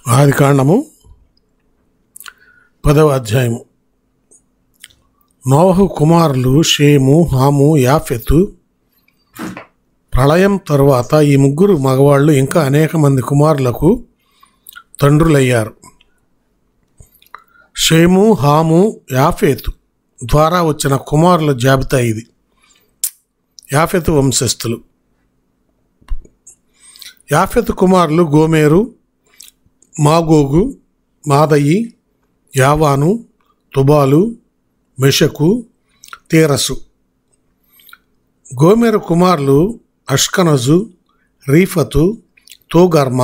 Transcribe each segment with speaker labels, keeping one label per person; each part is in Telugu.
Speaker 1: ఆది కాండము పదవ అధ్యాయము నోహు కుమారులు షేము హాము యాఫెతు ప్రళయం తరువాత ఈ ముగ్గురు మగవాళ్ళు ఇంకా అనేక మంది కుమారులకు తండ్రులయ్యారు షేము హాము యాఫెతు ద్వారా వచ్చిన కుమారుల జాబితా ఇది యాఫెతు వంశస్థులు యాఫెతు కుమారులు గోమేరు మాగోగు మాదయి యావాను తుబాలు మెషకు తీరసు గోమెరు కుమారులు అష్కనజు రీఫతు తోగర్మ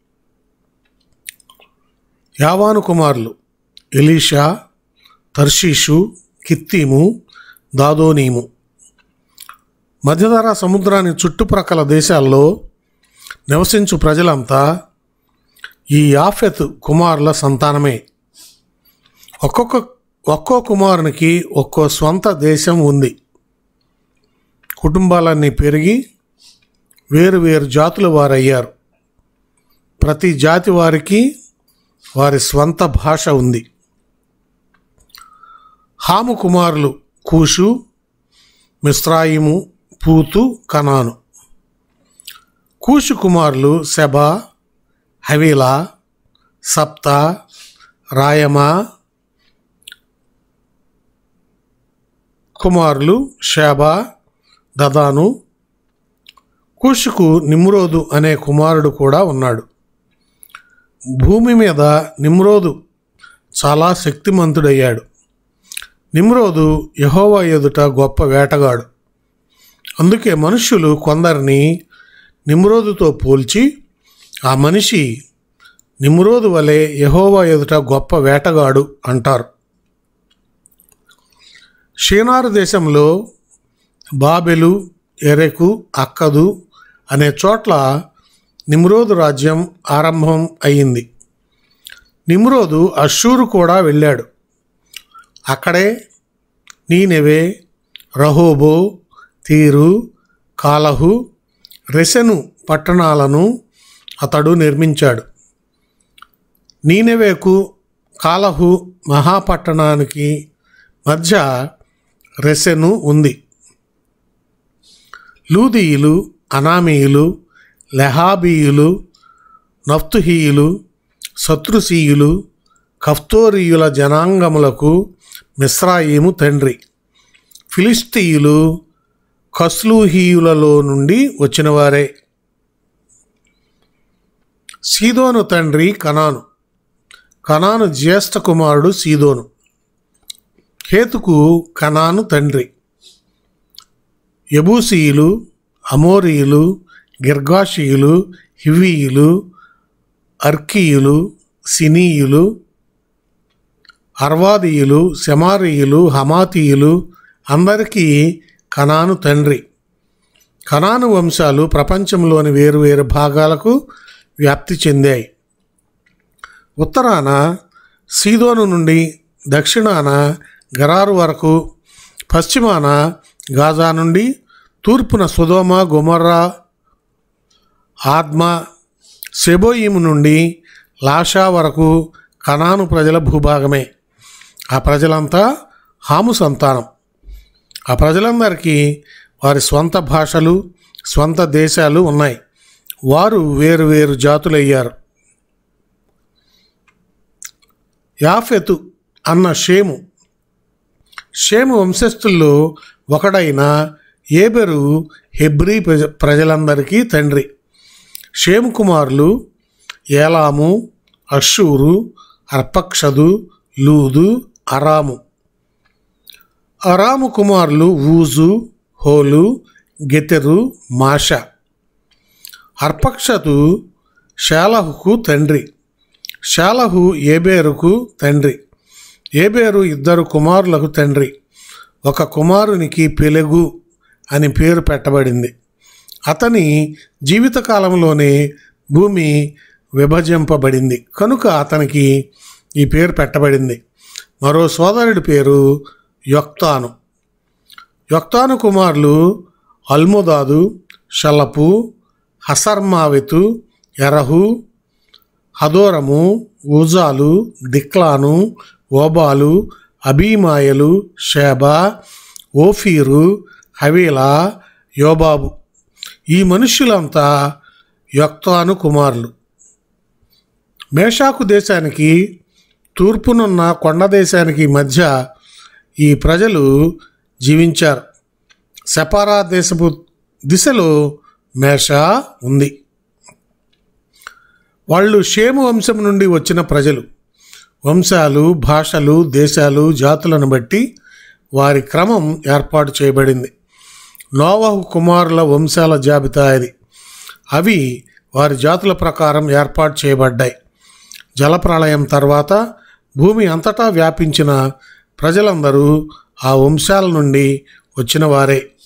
Speaker 1: యావాను కుమారులు ఎలీషా తర్షీషు కిత్తీము దాదోనీము మధ్యధరా సముద్రాన్ని చుట్టుప్రక్కల దేశాల్లో నివసించు ప్రజలంతా ఈ యాఫెత్ కుమారుల సంతానమే ఒక్కొక్క ఒక్కో కుమారునికి ఒక్కో స్వంత దేశం ఉంది కుటుంబాలన్నీ పెరిగి వేరు వేరు జాతుల వారయ్యారు ప్రతి జాతి వారికి వారి స్వంత భాష ఉంది హాము కుమారులు కూషు మిస్రాయిము పూతు కనాను కూషు కుమారులు శబా హవీలా సప్త రాయమా కుమారులు షేబా దదాను కూషుకు నిమ్రోదు అనే కుమారుడు కూడా ఉన్నాడు భూమి మీద నిమ్రోదు చాలా శక్తిమంతుడయ్యాడు నిమ్రోదు యహోవా ఎదుట గొప్ప వేటగాడు అందుకే మనుష్యులు కొందరిని నిమ్రోదుతో పోల్చి ఆ మనిషి నిమ్రోదు వలె యహోవా ఎదుట గొప్ప వేటగాడు అంటారు షీనారు దేశంలో బాబెలు ఎరెకు అక్కదు అనే చోట్ల నిమ్రోదు రాజ్యం ఆరంభం అయింది నిమ్రోదు అషూరు కూడా వెళ్ళాడు అక్కడే నీనెవే రహోబో తీరు కాలహు రెసెను పట్టణాలను అతడు నిర్మించాడు నీనెవేకు కాలహు మహాపట్టణానికి మధ్య రెసెను ఉంది లూదీయులు అనామీయులు లెహాబీయులు నఫ్తుహీయులు శత్రుసీయులు కఫ్తోరీయుల జనాంగములకు మిశ్రాయిము తండ్రి ఫిలిస్తీయులు కస్లూహీయులలో నుండి వచ్చినవారే సీదోను తండ్రి కనాను కనాను జ్యేష్ఠ కుమారుడు సీదోను హేతుకు కనాను తండ్రి యబూసీయులు అమోరీయులు గిర్గాషీయులు హివీయులు అర్కీయులు సినీయులు అర్వాదీయులు శమారీయులు హమాతీయులు అందరికీ కనాను తండ్రి కనాను వంశాలు ప్రపంచంలోని వేరువేరు భాగాలకు వ్యాప్తి చెందాయి ఉత్తరాన సీదోను నుండి దక్షిణాన గరారు వరకు పశ్చిమాన గాజా నుండి తూర్పున సుధోమ గుమర్రా ఆత్మ సెబోయిము నుండి లాషా వరకు కనాను ప్రజల భూభాగమే ఆ ప్రజలంతా హాము సంతానం ఆ ప్రజలందరికీ వారి స్వంత భాషలు స్వంత దేశాలు ఉన్నాయి వారు వేరు వేరు జాతులయ్యారు యాఫెతు అన్న షేము షేము వంశస్థుల్లో ఒకడైన ఏబెరు హెబ్రీ ప్రజ ప్రజలందరికీ తండ్రి షేము కుమారులు ఏలాము అషూరు అర్పక్షదు లూదు అరాము అరాము కుమారులు ఊజు హోలు గెతెరు మాష అర్పక్షతు శాలహుకు తండ్రి శాలహు ఏబేరుకు తండ్రి ఏబేరు ఇద్దరు కుమారులకు తండ్రి ఒక కుమారునికి పెలెగు అని పేరు పెట్టబడింది అతని జీవితకాలంలోనే భూమి విభజింపబడింది కనుక అతనికి ఈ పేరు పెట్టబడింది మరో సోదరుడి పేరు యొక్తాను యొక్తాను కుమారులు అల్ముదాదు షలపు హసర్మావెతు ఎరహు హదోరము ఊజాలు దిక్లాను ఓబాలు అబీమాయలు షేబా ఓఫీరు హవీలా యోబాబు ఈ మనుష్యులంతా యొక్తాను కుమారులు మేషాకు దేశానికి తూర్పునున్న కొండ దేశానికి మధ్య ఈ ప్రజలు జీవించారు సెపారా దేశపు దిశలో మేషా ఉంది వాళ్ళు షేము వంశం నుండి వచ్చిన ప్రజలు వంశాలు భాషలు దేశాలు జాతులను బట్టి వారి క్రమం ఏర్పాటు చేయబడింది నోవహు కుమారుల వంశాల జాబితా ఇది అవి వారి జాతుల ప్రకారం ఏర్పాటు చేయబడ్డాయి జలప్రళయం తర్వాత భూమి అంతటా వ్యాపించిన ప్రజలందరూ ఆ వంశాల నుండి వచ్చిన వారే